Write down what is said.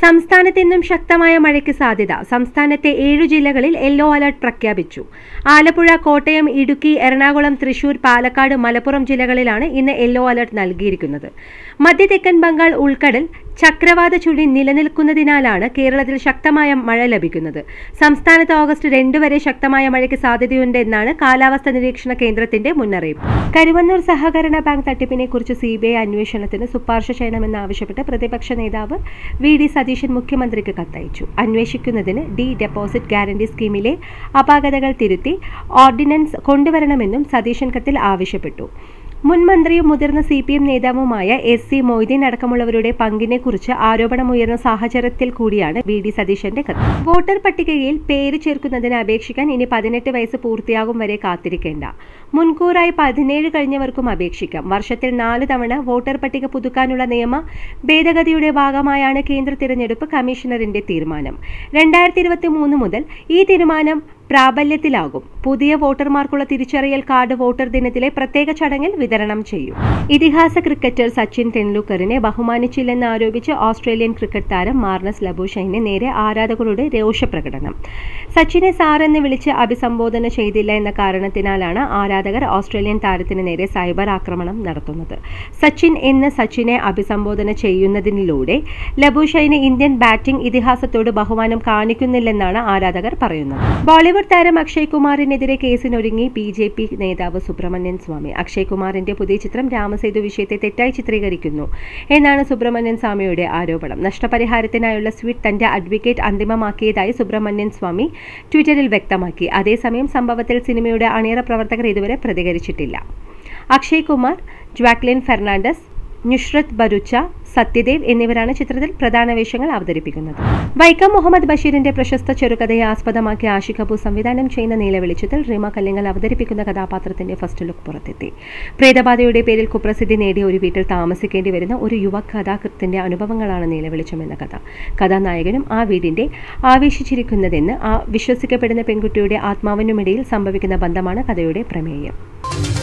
സംസ്ഥാനത്ത് ഇന്നും ശക്തമായ മഴയ്ക്ക് സാധ്യത സംസ്ഥാനത്തെ ഏഴു ജില്ലകളിൽ യെല്ലോ അലർട്ട് പ്രഖ്യാപിച്ചു ആലപ്പുഴ കോട്ടയം ഇടുക്കി എറണാകുളം തൃശൂർ പാലക്കാട് മലപ്പുറം ജില്ലകളിലാണ് ഇന്ന് യെല്ലോ അലർട്ട് നൽകിയിരിക്കുന്നത് മധ്യ തെക്കൻ ബംഗാൾ ഉൾക്കടൽ ചക്രവാത ചുഴി നിലനിൽക്കുന്നതിനാലാണ് കേരളത്തിൽ ശക്തമായ മഴ ലഭിക്കുന്നത് സംസ്ഥാനത്ത് ഓഗസ്റ്റ് രണ്ട് വരെ ശക്തമായ മഴയ്ക്ക് സാധ്യതയുണ്ടെന്നാണ് കാലാവസ്ഥാ നിരീക്ഷണ കേന്ദ്രത്തിന്റെ മുന്നറിയിപ്പ് കരുവന്നൂർ സഹകരണ ബാങ്ക് തട്ടിപ്പിനെ കുറിച്ച് സി ബി ഐ അന്വേഷണത്തിന് ശുപാർശ ചെയ്യണമെന്നാവശ്യപ്പെട്ട് പ്രതിപക്ഷ നേതാവ് വി ഡി സതീശൻ മുഖ്യമന്ത്രിക്ക് കത്തയച്ചു അന്വേഷിക്കുന്നതിന് ഡി ഡെപ്പോസിറ്റ് ഗ്യാരണ്ടി സ്കീമിലെ അപാകതകൾ തിരുത്തി ഓർഡിനൻസ് കൊണ്ടുവരണമെന്നും സതീശൻ കത്തിൽ ആവശ്യപ്പെട്ടു മുൻ മന്ത്രിയും മുതിർന്ന സി പി എം നേതാവുമായ എസ് സി മൊയ്തീൻ അടക്കമുള്ളവരുടെ പങ്കിനെക്കുറിച്ച് ആരോപണമുയർന്ന സാഹചര്യത്തിൽ കൂടിയാണ് വി ഡി സതീശന്റെ കത്ത് വോട്ടർ പട്ടികയിൽ പേര് ചേർക്കുന്നതിന് അപേക്ഷിക്കാൻ ഇനി പതിനെട്ട് വയസ്സ് പൂർത്തിയാകും വരെ കാത്തിരിക്കേണ്ട മുൻകൂറായി പതിനേഴ് കഴിഞ്ഞവർക്കും അപേക്ഷിക്കാം വർഷത്തിൽ നാല് തവണ വോട്ടർ പട്ടിക പുതുക്കാനുള്ള നിയമ ഭേദഗതിയുടെ ഭാഗമായാണ് കേന്ദ്ര തിരഞ്ഞെടുപ്പ് കമ്മീഷണറിന്റെ തീരുമാനം രണ്ടായിരത്തി ഇരുപത്തി മൂന്ന് മുതൽ ഈ തീരുമാനം പ്രാബല്യത്തിലാകും പുതിയ വോട്ടർമാർക്കുള്ള തിരിച്ചറിയൽ കാർഡ് വോട്ടർ ദിനത്തിലെ പ്രത്യേക ചടങ്ങിൽ വിതരണം ചെയ്യും ഇതിഹാസ ക്രിക്കറ്റർ സച്ചിൻ ടെണ്ടുൽക്കറിനെ ബഹുമാനിച്ചില്ലെന്ന് ആരോപിച്ച് ഓസ്ട്രേലിയൻ ക്രിക്കറ്റ് താരം മാർണസ് ലബൂഷൈന് നേരെ ആരാധകരുടെ രോഷപ്രകടനം സച്ചിനെ സാർ എന്ന് വിളിച്ച് അഭിസംബോധന ചെയ്തില്ല എന്ന കാരണത്തിനാലാണ് ആരാധകർ ഓസ്ട്രേലിയൻ താരത്തിന് നേരെ സൈബർ ആക്രമണം നടത്തുന്നത് സച്ചിൻ എന്ന് സച്ചിനെ അഭിസംബോധന ചെയ്യുന്നതിലൂടെ ലബൂഷൈന് ഇന്ത്യൻ ബാറ്റിംഗ് ഇതിഹാസത്തോട് ബഹുമാനം കാണിക്കുന്നില്ലെന്നാണ് ആരാധകർ പറയുന്നത് ബോളിവുഡ് താരം അക്ഷയ് കുമാറിനെതിരെ കേസിനൊരുങ്ങി ബി ജെ പി നേതാവ് സുബ്രഹ്മണ്യൻ സ്വാമി അക്ഷയ് കുമാറിന്റെ പുതിയ ചിത്രം രാമസേതു വിഷയത്തെ തെറ്റായി ചിത്രീകരിക്കുന്നു എന്നാണ് സുബ്രഹ്മണ്യൻ സ്വാമിയുടെ ആരോപണം നഷ്ടപരിഹാരത്തിനായുള്ള സ്വീറ്റ് തന്റെ അഡ്വക്കേറ്റ് അന്തിമമാക്കിയതായി സുബ്രഹ്മണ്യൻ സ്വാമി ട്വിറ്ററിൽ വ്യക്തമാക്കി അതേസമയം സംഭവത്തിൽ സിനിമയുടെ അണിയറ പ്രവർത്തകർ ഇതുവരെ പ്രതികരിച്ചിട്ടില്ല അക്ഷയ് കുമാർ ജ്വാക്ലിൻ ഫെർണാണ്ടസ് നുഷ്രത് ബരുച്ച സത്യദേവ് എന്നിവരാണ് ചിത്രത്തിൽ പ്രധാന വേഷങ്ങൾ അവതരിപ്പിക്കുന്നത് വൈക്കം മുഹമ്മദ് ബഷീറിന്റെ പ്രശസ്ത ചെറുകഥയെ ആസ്പദമാക്കി ആഷി കപൂർ സംവിധാനം ചെയ്യുന്ന നീലവെളിച്ചത്തിൽ റീമ കല്ലിങ്ങൽ അവതരിപ്പിക്കുന്ന കഥാപാത്രത്തിന്റെ ഫസ്റ്റ് ലുക്ക് പുറത്തെത്തി പ്രേതബാധയുടെ പേരിൽ കുപ്രസിദ്ധി നേടിയ ഒരു വീട്ടിൽ താമസിക്കേണ്ടി വരുന്ന ഒരു യുവ കഥാകൃത്തിന്റെ അനുഭവങ്ങളാണ് നീലവെളിച്ചം എന്ന കഥ കഥാനായകനും ആ വീടിന്റെ ആവേശിച്ചിരിക്കുന്നതെന്ന് ആ വിശ്വസിക്കപ്പെടുന്ന പെൺകുട്ടിയുടെ ആത്മാവിനുമിടയിൽ സംഭവിക്കുന്ന ബന്ധമാണ് കഥയുടെ പ്രമേയം